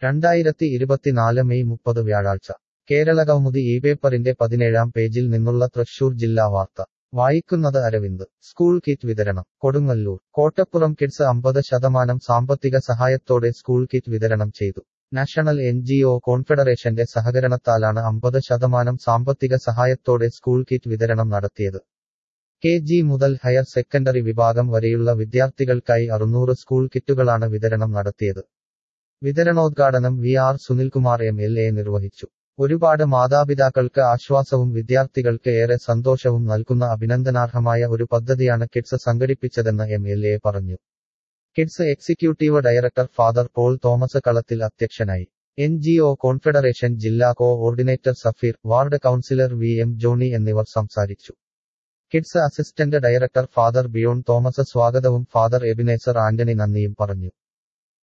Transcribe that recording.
രണ്ടായിരത്തി ഇരുപത്തിനാല് മെയ് മുപ്പത് വ്യാഴാഴ്ച കേരളകൗമുദി ഈ പേപ്പറിന്റെ പതിനേഴാം പേജിൽ നിന്നുള്ള തൃശൂർ ജില്ലാ വാർത്ത വായിക്കുന്നത് അരവിന്ദ് സ്കൂൾ കിറ്റ് വിതരണം കൊടുങ്ങല്ലൂർ കോട്ടപ്പുറം കിഡ്സ് അമ്പത് ശതമാനം സാമ്പത്തിക സഹായത്തോടെ സ്കൂൾ കിറ്റ് വിതരണം ചെയ്തു നാഷണൽ എൻ ജി ഒ കോൺഫെഡറേഷന്റെ സഹകരണത്താലാണ് അമ്പത് ശതമാനം സാമ്പത്തിക സഹായത്തോടെ സ്കൂൾ കിറ്റ് വിതരണം നടത്തിയത് കെ ജി മുതൽ ഹയർ സെക്കൻഡറി വിഭാഗം വരെയുള്ള വിദ്യാർത്ഥികൾക്കായി അറുന്നൂറ് സ്കൂൾ കിറ്റുകളാണ് വിതരണം നടത്തിയത് വിതരണോദ്ഘാടനം V R Sunilkumar M L A നിർവഹിച്ചു ഒരുപാട് മാതാപിതാക്കൾക്ക് ആശ്വാസവും വിദ്യാർത്ഥികൾക്ക് ഏറെ സന്തോഷവും നൽകുന്ന അഭിനന്ദനാർഹമായ ഒരു പദ്ധതിയാണ് കിഡ്സ് സംഘടിപ്പിച്ചതെന്ന് എം എൽ എ പറഞ്ഞു Kids executive director father Paul Thomas Kalathil അധ്യക്ഷനായി എൻ ജി ഒ കോൺഫെഡറേഷൻ ജില്ലാ coordinator Safeer ward councillor V M Johny എന്നിവർ സംസാരിച്ചു Kids assistant director father Biyon Thomas സ്വാഗതവും ഫാദർ എബിനേസർ ആന്റണി നന്ദിയും പറഞ്ഞു